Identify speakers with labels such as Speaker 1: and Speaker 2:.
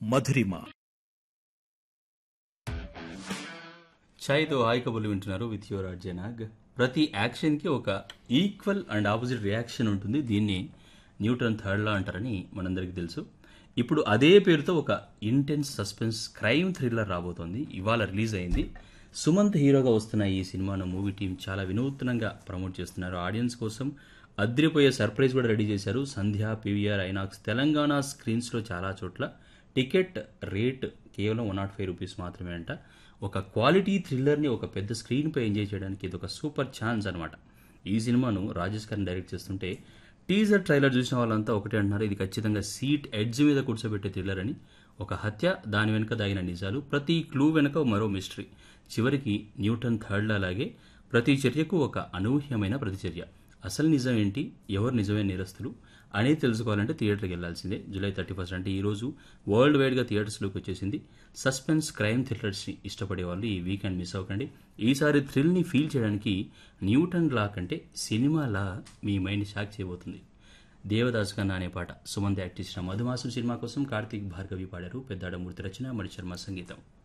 Speaker 1: మధురిమ
Speaker 2: ఛాయ్తో hi కబుర్లు వింటున్నారు with your అర్జనాగ్ ప్రతి యాక్షన్కి ఒక ఈక్వల్ అండ్ ఆపోజిట్ రియాక్షన్ ఉంటుంది దీన్ని న్యూటన్ థర్డ్ లా అంటారని మనందరికీ తెలుసు ఇప్పుడు అదే పేరుతో ఒక ఇంటెన్స్ సస్పెన్స్ క్రైమ్ థ్రిల్లర్ రాబోతోంది ఇవాళ రిలీజ్ అయింది సుమంత్ హీరోగా వస్తున్న ఈ సినిమాను మూవీ టీం చాలా వినూత్నంగా ప్రమోట్ చేస్తున్నారు ఆడియన్స్ కోసం అద్రిపోయే సర్ప్రైజ్ కూడా రెడీ చేశారు సంధ్య పీవీఆర్ ఐనాక్స్ తెలంగాణ స్క్రీన్స్లో చాలా చోట్ల టికెట్ రేట్ కేవలం వన్ నాట్ ఫైవ్ రూపీస్ మాత్రమే అంట ఒక క్వాలిటీ థ్రిల్లర్ని ఒక పెద్ద స్క్రీన్పై ఎంజాయ్ చేయడానికి ఇది ఒక సూపర్ ఛాన్స్ అనమాట ఈ సినిమాను రాజేష్ ఖాన్ డైరెక్ట్ చేస్తుంటే టీజర్ ట్రైలర్ చూసిన వాళ్ళంతా ఒకటే అంటున్నారు ఇది ఖచ్చితంగా సీట్ ఎడ్జ్ మీద కూర్చోబెట్టే థ్రిల్లర్ అని ఒక హత్య దాని వెనుక దాగిన నిజాలు ప్రతి క్లూ వెనుక మరో మిస్టరీ చివరికి న్యూటన్ థర్డ్ అలాగే ప్రతి చర్యకు ఒక అనూహ్యమైన ప్రతిచర్య అసలు నిజం ఏంటి ఎవరు నిజమైన నేరస్తులు అనేది తెలుసుకోవాలంటే థియేటర్కి వెళ్లాల్సిందే జూలై థర్టీ ఫస్ట్ అంటే ఈ రోజు వరల్డ్ వైడ్గా థియేటర్స్లోకి వచ్చేసింది సస్పెన్స్ క్రైమ్ థ్రిల్లర్స్ని ఇష్టపడే వాళ్ళు ఈ వీకెండ్ మిస్ అవ్వకండి ఈసారి థ్రిల్ని ఫీల్ చేయడానికి న్యూటన్ లా కంటే సినిమా లా మీ మైండ్ షాక్ చేయబోతుంది దేవదాస్ కన్నా అనే పాట సుమంత్ యాక్ట్ చేసిన మధుమాసం సినిమా కోసం కార్తీక్ భార్గవి పాడారు పెద్దాడ మూర్తి రచన మణిశర్మ సంగీతం